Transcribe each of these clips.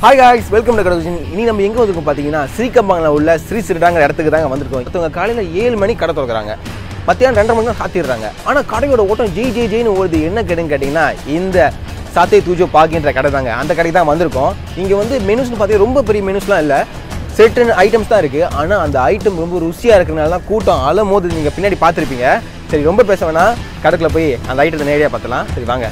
hi guys welcome to கடவுஜன் இனி நம்ம எங்கே வந்திருக்கோம் பார்த்தீங்கன்னா ஸ்ரீகம்பாங்கில் உள்ள ஸ்ரீ சிறுடாங்கிற இடத்துக்கு தாங்க வந்திருக்கோம் ஒருத்தவங்க காலையில் ஏழு மணி கடை திறக்கிறாங்க மத்தியானம் ரெண்டரை மணி தான் சாத்திடுறாங்க ஆனால் கடையோட ஓட்டம் ஜெய் ஜெய் ஜெய்னு ஓடுது என்ன கடைன்னு கேட்டிங்கன்னா இந்த சாத்தை தூஜோ பாக்கின்ற கடை தாங்க அந்த கடைக்கு தான் வந்திருக்கோம் இங்கே வந்து மெனுஸ்னு பார்த்தீங்கன்னா ரொம்ப பெரிய மெனுஸ்லாம் இல்லை செட்டுன்னு ஐட்டம்ஸ் தான் இருக்குது ஆனால் அந்த ஐட்டம் ரொம்ப ருசியாக இருக்கிறனால தான் கூட்டம் அலை மோது நீங்கள் பின்னாடி பார்த்துருப்பீங்க சரி ரொம்ப பேச வேணாம் கடைக்குள்ள போய் அந்த ஐட்டத்தை நேரடியாக பார்த்தலாம் சரி வாங்க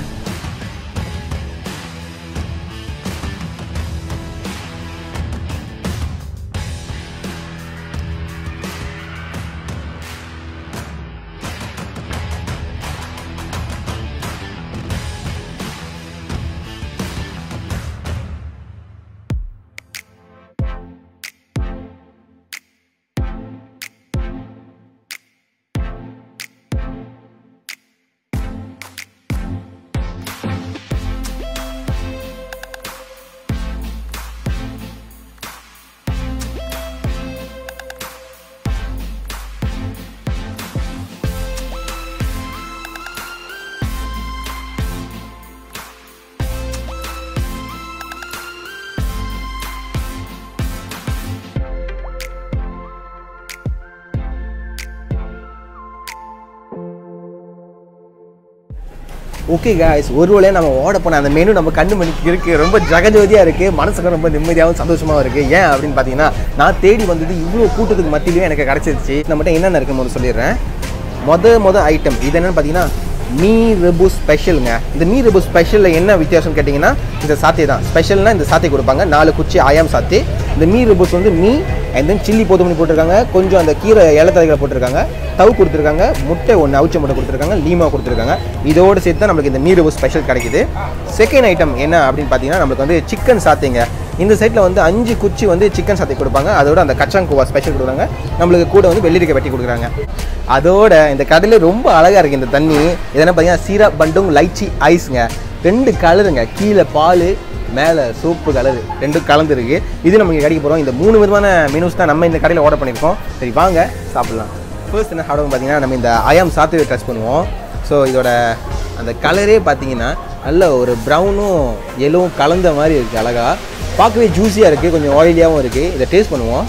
ஓகே காய்ஸ் ஒரு வழியாக நம்ம ஓட போன அந்த மெனு நம்ம கண்ணு மணிக்கு இருக்குது ரொம்ப ஜகஜோதியாக இருக்குது மனசுக்கு ரொம்ப நிம்மதியாகவும் சந்தோஷமாகவும் இருக்குது ஏன் அப்படின்னு பார்த்தீங்கன்னா நான் தேடி வந்தது இவ்வளோ கூட்டத்துக்கு மத்தியிலையும் எனக்கு கிடச்சிருச்சு நம்மகிட்ட என்னென்ன இருக்குன்னு ஒரு சொல்லிடுறேன் மொத மொத ஐட்டம் இது என்னென்னு பார்த்தீங்கன்னா மீ ரெபு ஸ்பெஷலுங்க இந்த மீ ரெபு ஸ்பெஷலில் என்ன வித்தியாசம் கேட்டிங்கன்னா இந்த சாத்தை தான் ஸ்பெஷல்னால் இந்த சாத்தை கொடுப்பாங்க நாலு குச்சி ஆயாம் சாத்தி இந்த மீ ரெபுஸ் வந்து மீ அண்ட் தென் சில்லி போதுமணி போட்டிருக்காங்க கொஞ்சம் அந்த கீரை இலத்தலைகளை போட்டிருக்காங்க தவு கொடுத்துருக்காங்க முட்டை ஒன்று அவிச்ச முட்டை கொடுத்துருக்காங்க லீமா கொடுத்துருக்காங்க இதோடு சேர்த்து தான் நம்மளுக்கு இந்த மீ ரெபு ஸ்பெஷல் கிடைக்குது செகண்ட் ஐட்டம் என்ன அப்படின்னு பார்த்தீங்கன்னா நம்மளுக்கு வந்து சிக்கன் சாத்திங்க இந்த சைட்டில் வந்து அஞ்சு குச்சி வந்து சிக்கன் சாத்தை கொடுப்பாங்க அதோட அந்த கச்சாங்கோவா ஸ்பெஷல் கொடுக்குறாங்க நம்மளுக்கு கூட வந்து வெள்ளரிக்கை வெட்டி கொடுக்குறாங்க அதோட இந்த கடையில் ரொம்ப அழகாக இருக்குது இந்த தண்ணி இதெல்லாம் பார்த்தீங்கன்னா சீரா பண்டும் லைச்சி ஐஸுங்க ரெண்டு கலருங்க கீழே பால் மேலே சூப்பு கலரு ரெண்டும் கலந்துருக்கு இது நம்ம இங்கே கிடைக்க போகிறோம் இந்த மூணு விதமான மெனூஸ் தான் நம்ம இந்த கடையில் ஆர்டர் பண்ணியிருக்கோம் சரி வாங்க சாப்பிட்லாம் ஃபர்ஸ்ட் என்ன சாப்பிடுவோம் பார்த்தீங்கன்னா நம்ம இந்த அயாம் சாத்துவை டச் பண்ணுவோம் ஸோ இதோட அந்த கலரே பார்த்தீங்கன்னா நல்ல ஒரு ப்ரௌனும் எல்லோவும் கலந்த மாதிரி இருக்குது அழகாக பார்க்கவே ஜூஸியாக இருக்குது கொஞ்சம் ஆயிலியாகவும் இருக்குது இதை டேஸ்ட் பண்ணுவோம்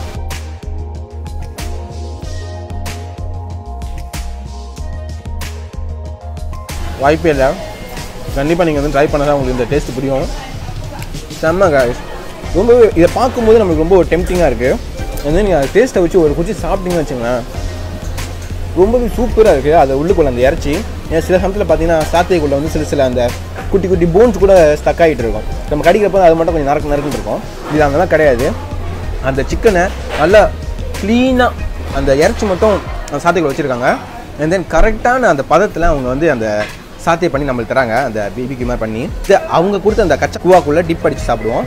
வாய்ப்பே இல்லை கண்டிப்பாக நீங்கள் வந்து ட்ரை பண்ண தான் உங்களுக்கு இந்த டேஸ்ட் புரியும் செம்ம காய்ஸ் ரொம்பவே இதை பார்க்கும்போது நமக்கு ரொம்ப டெம்டிங்காக இருக்குது வந்து நீங்கள் அந்த டேஸ்ட்டை வச்சு ஒரு குச்சி சாப்பிட்டீங்கன்னு வச்சுங்களேன் ரொம்பவே சூப்பராக இருக்குது அது உள்ளுக்குள்ள அந்த இறச்சி ஏன்னா சில சமயத்தில் பார்த்தீங்கன்னா சாத்தைக்குள்ளே வந்து சில சில அந்த குட்டி குட்டி போன்ஸ் கூட ஸ்டக் ஆகிட்டு இருக்கும் நம்ம கடிக்கிறப்போ அது மட்டும் கொஞ்சம் நரக்கு நறுக்குன்னு இருக்கும் இது அதெல்லாம் கிடையாது அந்த சிக்கனை நல்லா க்ளீனாக அந்த இறச்சி மட்டும் அந்த சாத்தைக்குள்ள வச்சுருக்காங்க அண்ட் தென் கரெக்டான அந்த பதத்தில் அவங்க வந்து அந்த சாத்தியை பண்ணி நம்மளுக்கு தராங்க அந்த பிபிக்கு மாதிரி பண்ணி இது அவங்க கொடுத்த அந்த கச்சா குவாக்குள்ளே டிப் அடித்து சாப்பிடுவோம்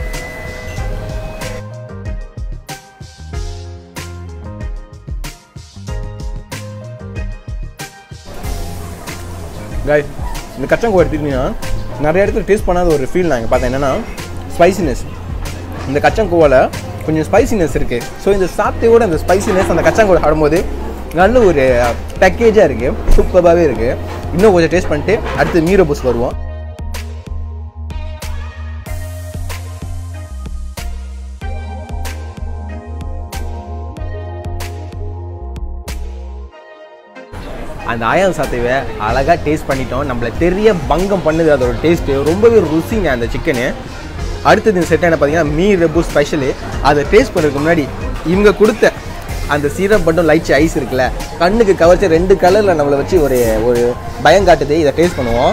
காய் இந்த கச்சங்கோ எடுத்துக்கிட்டிங்கன்னா நிறைய இடத்துல டேஸ்ட் பண்ணாத ஒரு ஃபீல் நான் இங்கே பார்த்தேன் என்னென்னா ஸ்பைசினஸ் இந்த கச்சங்கோவில் கொஞ்சம் ஸ்பைசினஸ் இருக்குது ஸோ இந்த சாத்தையோட அந்த ஸ்பைசினஸ் அந்த கச்சங்கோட ஆடும்போது நல்ல ஒரு பேக்கேஜாக இருக்குது சூப்பராகவே இருக்குது இன்னும் கொஞ்சம் டேஸ்ட் பண்ணிட்டு அடுத்து மீரோ பஸ் வருவோம் அந்த ஆயம் சாத்தையை அழகாக டேஸ்ட் பண்ணிட்டோம் நம்மள தெரிய பங்கம் பண்ணுது அதோட டேஸ்ட்டு ரொம்பவே ருசிங்க அந்த சிக்கனு அடுத்தது இந்த செட் என்ன பார்த்தீங்கன்னா மீ ரெபு ஸ்பெஷலு அதை டேஸ்ட் பண்ணுறதுக்கு முன்னாடி இவங்க கொடுத்த அந்த சீரப் பட்டும் லைச்சி ஐஸ் இருக்குல்ல கண்ணுக்கு கவர்ச்சி ரெண்டு கலரில் நம்மளை வச்சு ஒரு ஒரு பயம் காட்டுது இதை டேஸ்ட் பண்ணுவோம்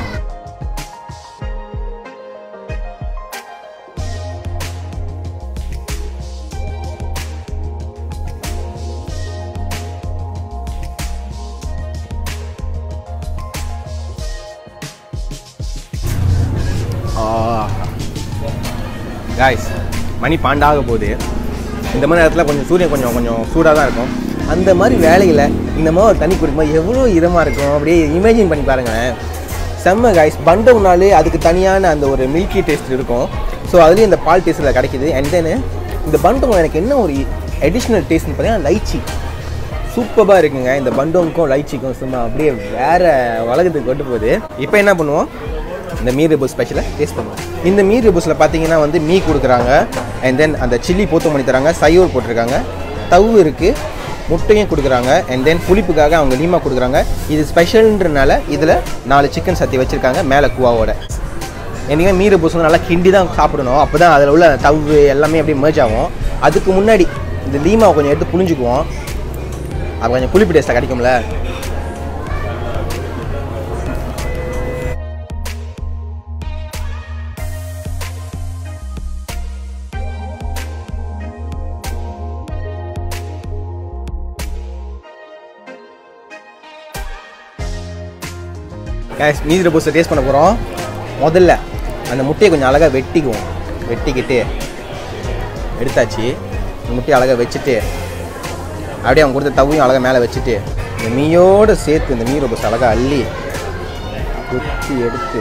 காய்ஸ் மணி பாண்டாக போகுது இந்த மாதிரி இடத்துல கொஞ்சம் சூரியன் கொஞ்சம் கொஞ்சம் சூடாக தான் இருக்கும் அந்த மாதிரி வேலையில் இந்த மாதிரி ஒரு தண்ணி குடிக்கும்போது எவ்வளோ இதமாக இருக்கும் அப்படியே இமேஜின் பண்ணி பாருங்களேன் செம்ம காய்ஸ் பண்டம்னாலே அதுக்கு தனியான அந்த ஒரு மில்கி டேஸ்ட் இருக்கும் ஸோ அதுலேயும் இந்த பால் டேஸ்ட்டில் கிடைக்கிது அண்ட் தென் இந்த பண்டம் எனக்கு என்ன ஒரு அடிஷ்னல் டேஸ்ட்னு பார்த்தீங்கன்னா லைச்சி சூப்பராக இருக்குங்க இந்த பண்டோமுக்கும் லைச்சிக்கும் சும்மா அப்படியே வேற உலகத்துக்கு கொண்டு போகுது இப்போ என்ன பண்ணுவோம் இந்த மீ ரிபூஸ் ஸ்பெஷலை டேஸ்ட் பண்ணுவோம் இந்த மீ ரிபூஸில் பார்த்தீங்கன்னா வந்து மீ கொடுக்குறாங்க அண்ட் தென் அந்த சில்லி போத்து பண்ணி தராங்க சையூர் போட்டிருக்காங்க தவு இருக்குது முட்டையும் கொடுக்குறாங்க அண்ட் தென் புளிப்புக்காக அவங்க லீமா கொடுக்குறாங்க இது ஸ்பெஷல்ன்றனால இதில் நாலு சிக்கன் சத்தி வச்சுருக்காங்க மேலே குவாவோட என்றைக்குமே மீறு பூசணும் நல்லா கிண்டி தான் சாப்பிடணும் அப்போ தான் அதில் உள்ள தவு எல்லாமே அப்படியே merge ஆகும் அதுக்கு முன்னாடி இந்த லீமாவை கொஞ்சம் எடுத்து புழிஞ்சுக்குவோம் அது கொஞ்சம் புளிப்பு டேஸ்ட்டாக கிடைக்கும்ல கேஸ் மீதிர பூஸை டேஸ்ட் பண்ண போகிறோம் முதல்ல அந்த முட்டையை கொஞ்சம் அழகாக வெட்டிக்குவோம் வெட்டிக்கிட்டு எடுத்தாச்சு இந்த முட்டையை அழகாக வச்சுட்டு அப்படியே அவங்க கொடுத்த தவையும் அழகாக மேலே வச்சுட்டு இந்த மீயோடு சேர்த்து இந்த மீரை பூஸ் அழகாக அள்ளி குத்தி எடுத்து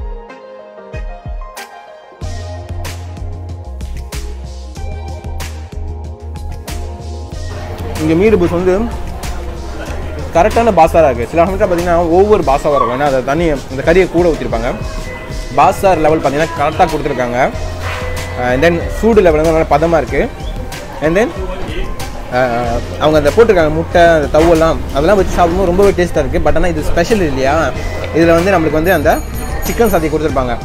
இங்கே மீறு பூஸ் வந்து கரெக்டான பாசாராக இருக்குது சில சமயத்தில் பார்த்தீங்கன்னா ஒவ்வொரு பாசாவாக இருக்கும் ஏன்னா அதை தண்ணி இந்த கறியை கூட ஊற்றிருப்பாங்க பாசார் லெவல் பார்த்தீங்கன்னா கரெக்டாக கொடுத்துருக்காங்க அண்ட் தென் சூடு லெவல் வந்து நல்லா பதமாக இருக்குது அண்ட் தென் அவங்க அந்த போட்டிருக்காங்க முட்டை அந்த தவ்வெல்லாம் அதெல்லாம் வச்சு சாப்பிடும்போது ரொம்பவே டேஸ்ட்டாக இருக்குது பட் ஆனால் இது ஸ்பெஷல் இல்லையா இதில் வந்து நம்மளுக்கு வந்து அந்த சிக்கன் சாத்தி கொடுத்துருப்பாங்க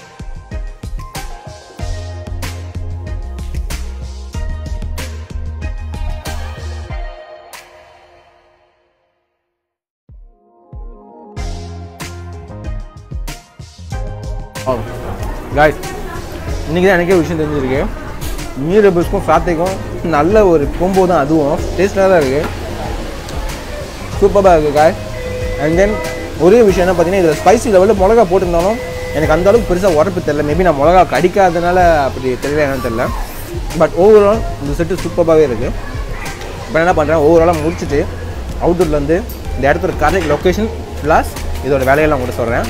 காய்ஸ் இன்றைக்கி தான் எனக்கே ஒரு விஷயம் தெரிஞ்சிருக்கு மீர் பிஸ்க்கும் சாத்தைக்கும் நல்ல ஒரு கொம்போ தான் அதுவும் டேஸ்ட்டாக தான் இருக்குது சூப்பராக இருக்குது காய் அண்ட் தென் ஒரே விஷயம் என்ன பார்த்தீங்கன்னா இதில் ஸ்பைசி லெவலில் மிளகா போட்டிருந்தாலும் எனக்கு அந்த அளவுக்கு பெருசாக உரப்பு தெரில மேபி நான் மிளகா கடிக்காதனால அப்படி தெரியல என்னன்னு தெரில பட் ஓவரால் இந்த செட்டு சூப்பராகவே இருக்குது இப்போ என்ன பண்ணுறேன் ஓவராலாக முடிச்சுட்டு அவுட்டோரில் வந்து இந்த இடத்துல கரெக்ட் லொக்கேஷன் ப்ளஸ் இதோட வேலையெல்லாம் கூட சொல்கிறேன்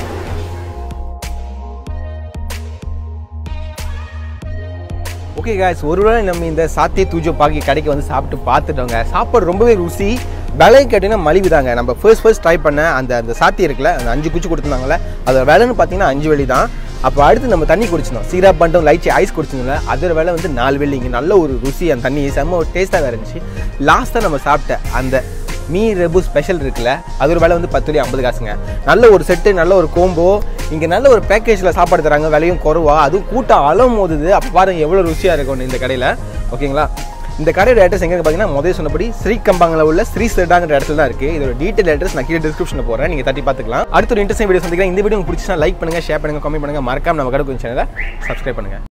ஓகே காய்ஸ் ஒருவேளை நம்ம இந்த சாத்திய தூஜோ பாக்கி கடைக்கு வந்து சாப்பிட்டு பார்த்துட்டோங்க சாப்பாடு ரொம்பவே ருசி விலை கேட்டிங்கன்னா மலிவு தாங்க நம்ம ஃபர்ஸ்ட் ஃபர்ஸ்ட் ட்ரை பண்ண அந்த அந்த சாத்தி இருக்குல்ல அந்த அஞ்சு குச்சி கொடுத்துருந்தாங்கல்ல அதோட விலைன்னு பார்த்தீங்கன்னா அஞ்சு வெள்ளி தான் அப்போ அடுத்து நம்ம தண்ணி குடிச்சினோம் சீரா பண்டம் லைச்சி ஐஸ் குடிச்சிருந்தோம்ல அதோட விலை வந்து நாலு வெள்ளிங்க நல்ல ஒரு ருசி அந்த தண்ணி செம்ம ஒரு டேஸ்ட்டாக இருந்துச்சு லாஸ்ட்டாக நம்ம சாப்பிட்ட அந்த மீ ரெபு ஸ்பெஷல் இருக்குல்ல அது ஒரு விலை வந்து பத்து வழி ஐம்பது காசுங்க நல்ல ஒரு செட்டு நல்ல ஒரு கோம்போ இங்கே நல்ல ஒரு பேக்கேஜில் சாப்பாடு தராங்க விலையும் குறவா அதுவும் கூட்டம் அளவும் போதுது அப்போ பாருங்க எவ்வளோ ருசியாக இருக்கும் இந்த கடையில் ஓகேங்களா இந்த கடையோட அட்ரஸ் எங்கே பார்த்தீங்கன்னா முதல் சொன்னபடி ஸ்ரீகம்பாங்கில் உள்ள ஸ்ரீ செட்டாங்கிற இடத்துல தான் இருக்குது இதோட டீட்டெயில் அட்ரஸ் நான் கீழே டிஸ்கிரிப்ஷனில் போகிறேன் நீங்கள் தட்டி பார்த்துக்கலாம் அடுத்த ஒரு இன்ட்ரெஸ்டிங் வீடியோ சந்திக்கிறேன் இந்த வீடியோ உங்களுக்கு பிடிச்சினா லைக் பண்ணுங்கள் ஷேர் பண்ணுங்கள் கமெண்ட் பண்ணுங்கள் மறக்காம நம்ம கடை சேனலை சப்ஸ்கிரைப் பண்ணுங்கள்